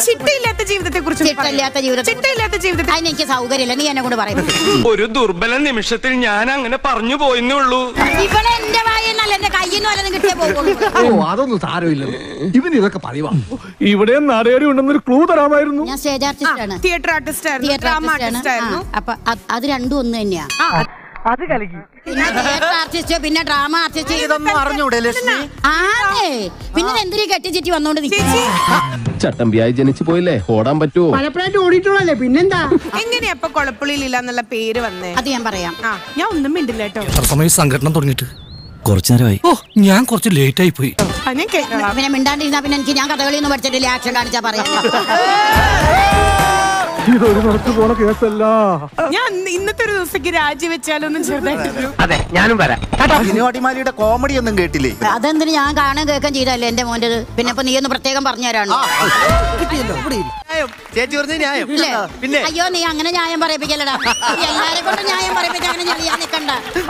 ചിട്ടയില്ലാത്ത ജീവിതത്തെ കുറിച്ച് ചിട്ടയില്ലാത്ത ജീവിതത്തെ ചിട്ടയില്ലാത്ത ജീവിതത്തെ അതിന് എനിക്ക് സൗകര്യമില്ല നീ എന്നെ കൊണ്ട് പറയുന്നത് ഒരു ദുർബല നിമിഷത്തിൽ ഞാൻ അങ്ങനെ പറഞ്ഞു പോയെന്നേ ഉള്ളൂ ഇവിടെ എന്റെ വായെന്നല്ല എന്റെ കയ്യിൽ നിന്ന് വല്ലതും കിട്ടിയേ പോകുള്ളൂ ഓ അതൊന്നും സാരമില്ല ഇവന് ഇതൊക്കെ പതിവാ ഇവിടെ നാടേടി ഉണ്ടെന്നൊരു ക്ലൂ തരാമായിരുന്നു ഞാൻ സ്റ്റേജ് ആർട്ടിസ്റ്റ് ആണ് തിയേറ്റർ ആർട്ടിസ്റ്റ് ആയിരുന്നു തിയേറ്റർ ഡ്രാമ ആർട്ടിസ്റ്റ് ആർട്ടിസ്റ്റ് ആണ് ആയിരുന്നു ആ, അപ്പൊ അത് അത് രണ്ടും ഒന്ന് തന്നെയാ ആ, പിന്നെ തിയേറ്റർ ആർട്ടിസ്റ്റ് പിന്നെ ഡ്രാമ ആർട്ടിസ്റ്റ് ഇതൊന്നും അറിഞ്ഞൂടെ ലക്ഷ്മി ആണേ പിന്നെ എന്തിനു കെട്ടിച്ചിട്ട് വന്നോണ്ട് നിൽക്കും ചേച്ചി ചട്ടമ്പിയായി ജനിച്ചു പോയില്ലേ ഓടാൻ പറ്റുമോ പലപ്പോഴായിട്ട് ഓടിയിട്ടുള്ളല്ലേ പിന്നെന്താ എങ്ങനെയാ ഇപ്പൊ കൊളപ്പുള്ളിയില്ല എന്നുള്ള പേര് വന്നേ അത് ഞാൻ പറയാം ആ ഞാൻ ഒന്നും മിണ്ടില്ല കേട്ടോ എത്ര സമയം സംഘടന തുടങ്ങിയിട്ട് കുറച്ചു നേരമായി ഓ ഞാൻ കുറച്ച് ലേറ്റ് ആയി പോയി ആ, ഞാൻ കേൾക്കാം പിന്നെ മിണ്ടാണ്ടിരുന്നാ പിന്നെ എനിക്ക് ഞാൻ കഥകളിയൊന്നും പഠിച്ചിട്ടില്ല ആക്ഷൻ കാണിച്ചാ പറയാം ഇതൊരു നടത്തു പോണ കേസല്ല ഞാൻ ഇന്ന് ഇന്നത്തെ ഒരു ദിവസത്തേക്ക് രാജിവെച്ചാലൊന്നും ചെറുതായിട്ടൊരു അതെ ഞാനും വരാം സിനിമാടിമാലിയുടെ കോമഡി ഒന്നും കേട്ടില്ലേ അതെന്തിന് ഞാൻ കാണാൻ കേൾക്കാൻ ചെയ്തല്ലേ എന്റെ മോൻ്റെത് പിന്നെ ഇപ്പൊ നീ ഒന്ന് പ്രത്യേകം പറഞ്ഞു തരാണോ കിട്ടിയല്ലോ ഇവിടെ ഇരി. ചേച്ചി പറഞ്ഞ ന്യായം ഇല്ലേ? പിന്നെ അയ്യോ നീ അങ്ങനെ ന്യായം പറയിപ്പിക്കല്ലടാ നീ എല്ലാരെ കൊണ്ട് ന്യായം പറയിപ്പിച്ച അങ്ങനെ ചെയ്യാൻ നിക്കണ്ട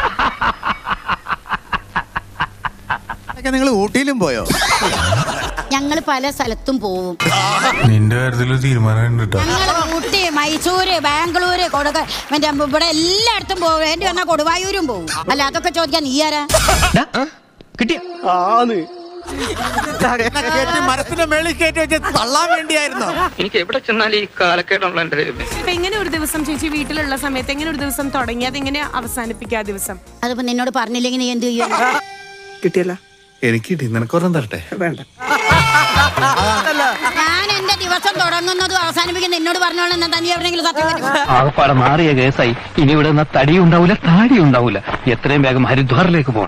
നിങ്ങൾ ഊട്ടിയിലും പോയോ ഞങ്ങൾ പല സ്ഥലത്തും പോവും നിന്റെ കാര്യത്തിൽ തീരുമാനം കേട്ടോ ഞങ്ങൾ ഊട്ടി മൈസൂര് ബാംഗ്ലൂര് കൊടുക്ക മറ്റേ ഇവിടെ എല്ലായിടത്തും പോകും വേണ്ടി വന്നാൽ കൊടുവായൂരും പോകും അല്ല അതൊക്കെ ചോദിക്കാൻ നീ ആരാ മരത്തിന്റെ മേളിൽ കയറ്റി വെച്ച് തള്ളാൻ വേണ്ടിയായിരുന്നോ എനിക്ക് എവിടെ ചെന്നാലും ഈ കാലക്കേടുള്ള എന്റെ ദൈവമേ. ഇപ്പൊ എങ്ങനെ ഒരു ദിവസം ചേച്ചി വീട്ടിലുള്ള സമയത്ത് എങ്ങനെ ഒരു ദിവസം തുടങ്ങി അതെങ്ങനെ അവസാനിപ്പിക്കുക ആ ദിവസം അതിപ്പോ നിന്നോട് പറഞ്ഞില്ലെങ്കിൽ നീ എന്ത് ചെയ്യും കിട്ടിയല്ല എനിക്ക് കിട്ടി നിനക്കൊരെണ്ണം തരട്ടെ വേണ്ട ഞാൻ എന്റെ ദിവസം തുടങ്ങുന്നതും അവസാനിപ്പിക്കുന്ന എന്നോട് പറഞ്ഞോളാം എന്നാ തന്നെ എവിടെയെങ്കിലും സർട്ടിഫിക്കറ്റ് ആകപ്പാടെ മാറിയ കേസായി ഇനി ഇവിടെ നിന്ന് തടി ഉണ്ടാവില്ല താടി ഉണ്ടാവില്ല എത്രയും വേഗം ഹരിദ്വാറിലേക്ക് പോകണം